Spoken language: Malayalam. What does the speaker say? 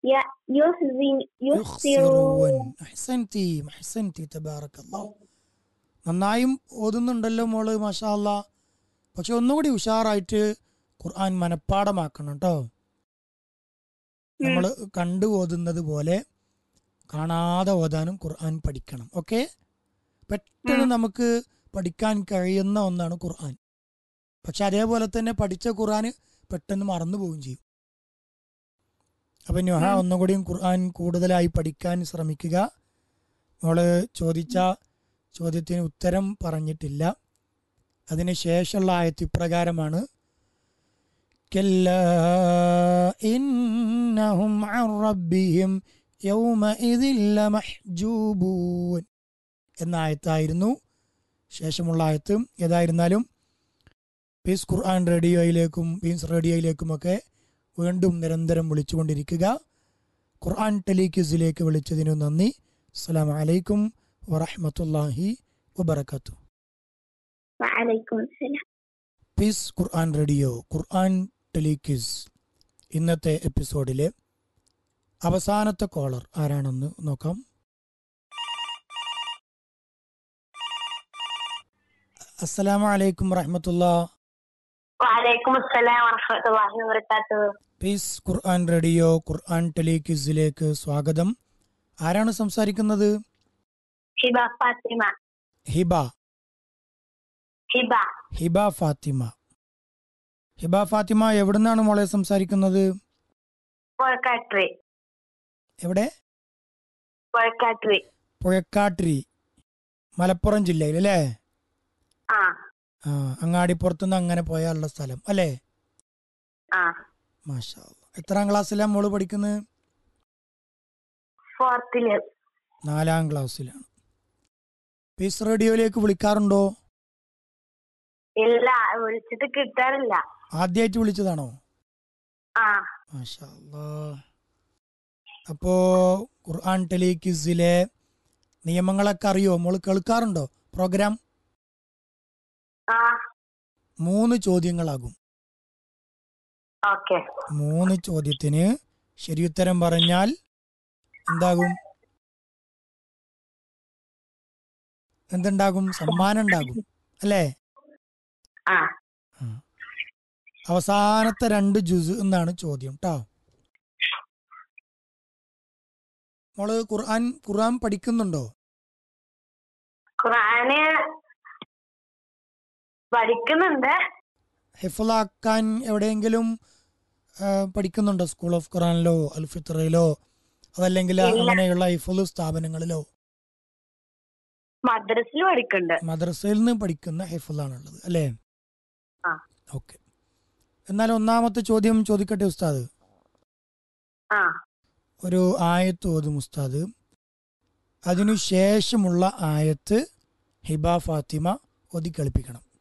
ي- يحزن യുഹ്സിറൂൻ. يحسرون അഹ്സൻതി അഹ്സൻതി തബാറക്കല്ലാഹ് നന്നായും ഓതുന്നുണ്ടല്ലോ മോള് മാഷാ അല്ലാ പക്ഷെ ഒന്നുകൂടി ഉഷാറായിട്ട് ഖുർആൻ മനഃപ്പാടമാക്കണം കേട്ടോ നമ്മൾ കണ്ടു ഓതുന്നത് പോലെ കാണാതെ ഓതാനും ഖുർആൻ പഠിക്കണം ഓക്കെ പെട്ടെന്ന് നമുക്ക് പഠിക്കാൻ കഴിയുന്ന ഒന്നാണ് ഖുർആൻ പക്ഷെ അതേപോലെ തന്നെ പഠിച്ച ഖുർആൻ പെട്ടെന്ന് മറന്നു പോവുകയും ചെയ്യും അപ്പൊ നുഹ ഉം. ഒന്നുകൂടിയും ഖുർആൻ കൂടുതലായി പഠിക്കാൻ ശ്രമിക്കുക മോള് ചോദിച്ച ചോദ്യത്തിന് ഉത്തരം പറഞ്ഞിട്ടില്ല അതിന് ശേഷമുള്ള ആയത്ത് ഇപ്രകാരമാണ് كلا إنهم عن ربهم يومئذ لمحجوبون എന്ന ആയത്തായിരുന്നു ശേഷമുള്ള ആയത്ത് ഏതായിരുന്നാലും പീസ് ഖുർആൻ റേഡിയോയിലേക്കും പീസ് റേഡിയോയിലേക്കുമൊക്കെ വീണ്ടും നിരന്തരം വിളിച്ചുകൊണ്ടിരിക്കുക ഖുർആൻ ടെലിക്യൂസിലേക്ക് വിളിച്ചതിനു നന്ദി അസ്സലാം വലൈക്കും വറഹമത്തല്ലാഹി വബർക്കാത്തു وعليكم السلام പീസ് ഖുർആൻ റേഡിയോ ഖുർആൻ ടെലിക്യൂസ് ഇന്നത്തെ എപ്പിസോഡിലെ അവസാനത്തെ കോളർ ആരാണെന്ന് നോക്കാം അസ്സലാമു അലൈക്കും വറഹമത്തുള്ള وعليكم السلام ورحمة الله وبركاته പീസ് ഖുർആൻ റേഡിയോ ഖുർആൻ ടെലിക്യൂസിലേക്ക് സ്വാഗതം ആരാണ് സംസാരിക്കുന്നത് هبة فاطمة ഹിബ هبة ഹിബ ഫാത്തിമ ഹിബ ഫാത്തിമ എവിടുന്നാണ് മോളെ സംസാരിക്കുന്നത് പുഴക്കാട്ടിരി എവിടെ പുഴക്കാട്ടിരി പുഴക്കാട്ടിരി മലപ്പുറം ജില്ലയിൽ അല്ലേ ആ ആ അങ്ങാടിപ്പുറത്തുനിന്ന് അങ്ങനെ പോയാലുള്ള സ്ഥലം അല്ലേ ആ മാഷാ അല്ലാ. എത്രാം ക്ലാസ്സിലാണ് മോള് പഠിക്കുന്നത് ഫോർത്തില് നാലാം ക്ലാസ്സിലാണ് പീസ് റേഡിയോയിലേക്ക് വിളിക്കാറുണ്ടോ ഇല്ല വിളിച്ചിട്ട് കിട്ടാറില്ല ആദ്യമായിട്ട് വിളിച്ചതാണോ ആ മാഷാ അല്ലാ. അപ്പോ ഖുർആൻ ടെലിക്യൂസിലെ നിയമങ്ങളൊക്കെ അറിയോ മോള് കേൾക്കാറുണ്ടോ പ്രോഗ്രാം ആ മൂന്ന് ചോദ്യങ്ങളാകും ഓക്കെ മൂന്ന് ചോദ്യത്തിന് ശരിയുത്തരം പറഞ്ഞാൽ എന്താകും എന്തുണ്ടാകും സമ്മാനം ഉണ്ടാകും അല്ലേ ആ ആ. അവസാനത്തെ രണ്ട് ജുസ് എന്നാണ് ചോദ്യം കേട്ടോ മോള് ഖുർആൻ ഖുർആൻ പഠിക്കുന്നുണ്ടോ ഖുറാന് പഠിക്കുന്നുണ്ട് ഹിഫുലാക്കാൻ എവിടെയെങ്കിലും ആ, പഠിക്കുന്നുണ്ടോ സ്കൂൾ ഓഫ് ഖുറാനിലോ അൽഫിത്രയിലോ അതല്ലെങ്കിൽ ഇല്ല. അങ്ങനെയുള്ള ഹിഫുൽ സ്ഥാപനങ്ങളിലോ മദ്രസിൽ പഠിക്കുന്നുണ്ട് മദ്രസയിൽ നിന്ന് പഠിക്കുന്ന ഹിഫുലാണുള്ളത് അല്ലേ ആ. ഓക്കെ എന്നാൽ ഒന്നാമത്തെ ചോദ്യം ചോദിക്കട്ടെ ഉസ്താദ് ആ ഒരു ആയത്ത് ഓതും ഉസ്താദ് അതിനു ശേഷമുള്ള ആയത്ത് ഹിബ ഫാത്തിമ ഓതി കളിപ്പിക്കണം